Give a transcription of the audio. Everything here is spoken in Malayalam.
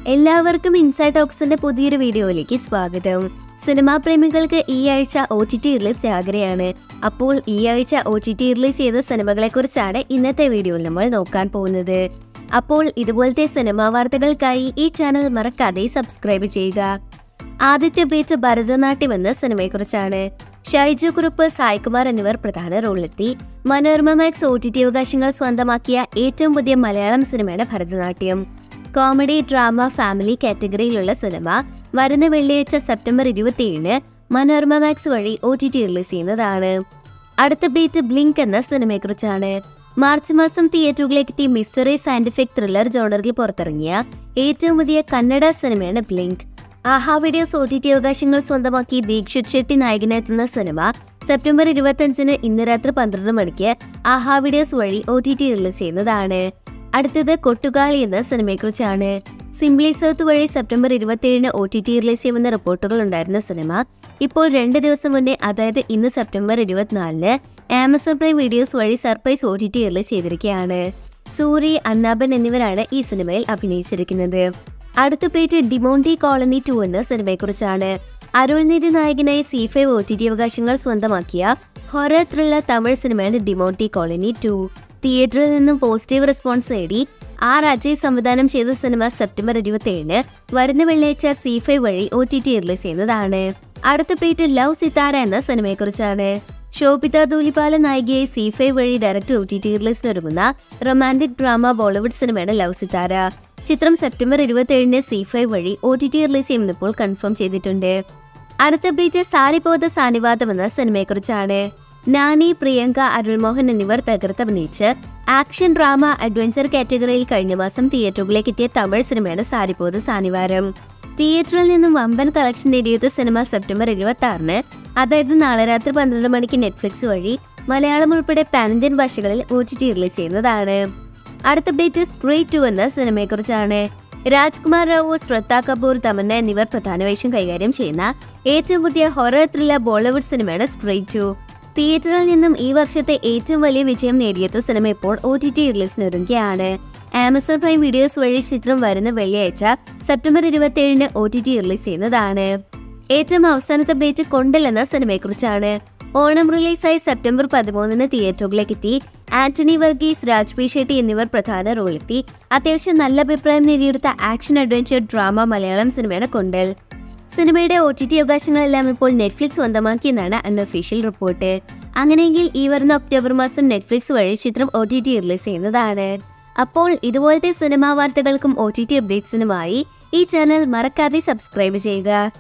എല്ലാവർക്കും ഇൻസൈഡ് ടോക്സിന്റെ പുതിയൊരു വീഡിയോയിലേക്ക് സ്വാഗതം സിനിമാ പ്രേമികൾക്ക് ഈ ആഴ്ച ഒ ടി ടി റിലീസ് ആഗ്രയാണ് അപ്പോൾ ഈ ആഴ്ച ഒ ടി ടി റിലീസ് ചെയ്ത സിനിമകളെ കുറിച്ചാണ് ഇന്നത്തെ വീഡിയോയിൽ നമ്മൾ നോക്കാൻ പോകുന്നത് അപ്പോൾ ഇതുപോലത്തെ സിനിമാ വാർത്തകൾക്കായി ഈ ചാനൽ മറക്കാതെ സബ്സ്ക്രൈബ് ചെയ്യുക ആദ്യത്തെ അപ്ഡേറ്റ് ഭരതനാട്യം എന്ന സിനിമയെക്കുറിച്ചാണ് ഷൈജു കുറുപ്പ് സായ്കുമാർ എന്നിവർ പ്രധാന റോളിലെത്തി Manorama Max O T T അവകാശങ്ങൾ സ്വന്തമാക്കിയ ഏറ്റവും പുതിയ മലയാളം സിനിമയാണ് ഭരതനാട്യം കോമഡി ഡ്രാമ ഫാമിലി കാറ്റഗറിയിലുള്ള സിനിമ വരുന്ന വെള്ളിയാഴ്ച സെപ്റ്റംബർ ഇരുപത്തിയേഴിന് മനോരമ മാക്സ് വഴി ഒ ടി ടി റിലീസ് ചെയ്യുന്നതാണ് അടുത്ത ബീറ്റ് ബ്ലിങ്ക് എന്ന സിനിമയെക്കുറിച്ചാണ് മാർച്ച് മാസം തിയേറ്ററുകളിലെത്തി മിസ്റ്ററി സയന്റിഫിക് ത്രില്ലർ ജോണറിൽ പുറത്തിറങ്ങിയ ഏറ്റവും പുതിയ കന്നഡ സിനിമയാണ് Blink Aha videos O T T അവകാശങ്ങൾ സ്വന്തമാക്കി ദീക്ഷിത് ഷെട്ടി നായകനെത്തുന്ന സിനിമ സെപ്റ്റംബർ ഇരുപത്തഞ്ചിന് ഇന്ന് രാത്രി പന്ത്രണ്ട് മണിക്ക് ആഹാ വീഡിയോസ് വഴി ഒ ടി ടി റിലീസ് ചെയ്യുന്നതാണ് അടുത്തത് കൊട്ടുകാളി എന്ന സിനിമയെക്കുറിച്ചാണ് സിംപ്ലി സൗത്ത് വഴി സെപ്റ്റംബർ ഇരുപത്തിയേഴിന് ഒ ടി ടി റിലീസ് ചെയ്യുമെന്ന റിപ്പോർട്ടുകൾ ഉണ്ടായിരുന്ന സിനിമ ഇപ്പോൾ രണ്ട് ദിവസം മുന്നേ അതായത് ഇന്ന് സെപ്റ്റംബർ ഇരുപത്തിനാലിന് ആമസോൺ പ്രൈം വീഡിയോസ് വഴി surprise O T T release ചെയ്തിരിക്കുകയാണ് സൂരി അന്നാബൻ എന്നിവരാണ് ഈ സിനിമയിൽ അഭിനയിച്ചിരിക്കുന്നത് അടുത്ത പ്ലേറ്റ് ഡിമോണ്ടി കോളനി ടു എന്ന സിനിമയെക്കുറിച്ചാണ് അരുൾനിധി നായകനായി C five O T T അവകാശങ്ങൾ സ്വന്തമാക്കിയ ഹൊറർ ത്രില്ലർ തമിഴ് സിനിമയാണ് ഡിമോണ്ടി കോളനി ടു തിയേറ്ററിൽ നിന്നും പോസിറ്റീവ് റെസ്പോൺസ് നേടി ആർ അജയ് സംവിധാനം ചെയ്ത സിനിമ സെപ്റ്റംബർ ഇരുപത്തിയേഴിന് വരുന്ന വെള്ളിയാഴ്ച സി ഫൈവ് വഴി ഒ ടി ടി റിലീസ് ചെയ്യുന്നതാണ് അടുത്ത പ്ലേറ്റ് ലവ് സിത്താര എന്ന സിനിമയെക്കുറിച്ചാണ് ശോഭിത ധൂലിപാല നായികയായി സി ഫൈവ് വഴി ഡയറക്റ്റ് ഒ ടി ടി റിലീസിനൊരുങ്ങുന്ന റൊമാൻറ്റിക് ഡ്രാമ ബോളിവുഡ് സിനിമയാണ് ലവ് സിത്താര ചിത്രം സെപ്റ്റംബർ ഇരുപത്തിയേഴിന് സി ഫൈവ് വഴി ഒ ടി ടി റിലീസ് ചെയ്യുമെന്നിപ്പോൾ കൺഫേം ചെയ്തിട്ടുണ്ട് അടുത്ത അപ്ഡേറ്റ് സാരിപോത സാനിവാദം എന്ന സിനിമയെക്കുറിച്ചാണ് നാനി പ്രിയങ്ക അരുൾമോഹൻ എന്നിവർ തകർത്തഭിനയിച്ച് ആക്ഷൻ ഡ്രാമ അഡ്വഞ്ചർ കാറ്റഗറിയിൽ കഴിഞ്ഞ മാസം തിയേറ്ററുകളിലേക്ക് എത്തിയ തമിഴ് സിനിമയാണ് സാരിപോത സാനിവാരം തിയേറ്ററിൽ നിന്നും വമ്പൻ കളക്ഷൻ നേടിയത് സിനിമ സെപ്റ്റംബർ ഇരുപത്തി ആറിന് അതായത് നാളെ രാത്രി പന്ത്രണ്ട് മണിക്ക് നെറ്റ്ഫ്ലിക്സ് വഴി മലയാളം ഉൾപ്പെടെ പാൻ ഇന്ത്യൻ ഭാഷകളിൽ ഒ ടി ടി റിലീസ് ചെയ്യുന്നതാണ് അടുത്ത അപ്ഡേറ്റ് സ്പ്രേ ടു എന്ന സിനിമയെക്കുറിച്ചാണ് രാജ്കുമാർ റാവു ശ്രദ്ധ കപൂർ തമന്ന എന്നിവർ പ്രധാന വേഷം കൈകാര്യം ചെയ്യുന്ന ഏറ്റവും പുതിയ ഹൊറർ ത്രില്ലർ ബോളിവുഡ് സിനിമയാണ് സ്പ്രേ ടു തിയേറ്ററിൽ നിന്നും ഈ വർഷത്തെ ഏറ്റവും വലിയ വിജയം നേടിയത് സിനിമ ഇപ്പോൾ ഒ ടി ടി റിലീസിനൊരുങ്ങുകയാണ് ആമസോൺ പ്രൈം വീഡിയോസ് വഴി ചിത്രം വരുന്ന വെള്ളിയാഴ്ച സെപ്റ്റംബർ ഇരുപത്തിയേഴിന് ഒ ടി ടി റിലീസ് ചെയ്യുന്നതാണ് ഏറ്റവും അവസാനത്തെ അപ്ഡേറ്റ് കൊണ്ടൽ എന്ന സിനിമയെക്കുറിച്ചാണ് ഓണം റിലീസായി സെപ്റ്റംബർ പതിമൂന്നിന് തിയേറ്ററുകളിലേക്ക് എത്തി ആന്റണി വർഗീസ് രാജ്പി ഷെട്ടി എന്നിവർ പ്രധാന റോളെത്തി അത്യാവശ്യം നല്ല അഭിപ്രായം നേടിയെടുത്ത ആക്ഷൻ അഡ്വഞ്ചർ ഡ്രാമ മലയാളം സിനിമയാണ് കൊണ്ടൽ സിനിമയുടെ ഒ ടി ടി അവകാശങ്ങളെല്ലാം ഇപ്പോൾ നെറ്റ്ഫ്ലിക്സ് സ്വന്തമാക്കിയെന്നാണ് അൺഒഫീഷ്യൽ റിപ്പോർട്ട് അങ്ങനെയെങ്കിൽ ഈ വരുന്ന ഒക്ടോബർ മാസം നെറ്റ്ഫ്ലിക്സ് വഴി ചിത്രം ഒ ടി ടി റിലീസ് ചെയ്യുന്നതാണ് അപ്പോൾ ഇതുപോലത്തെ സിനിമാ വാർത്തകൾക്കും ഒ ടി ടി അപ്ഡേറ്റ്സിനുമായി ഈ ചാനൽ മറക്കാതെ സബ്സ്ക്രൈബ് ചെയ്യുക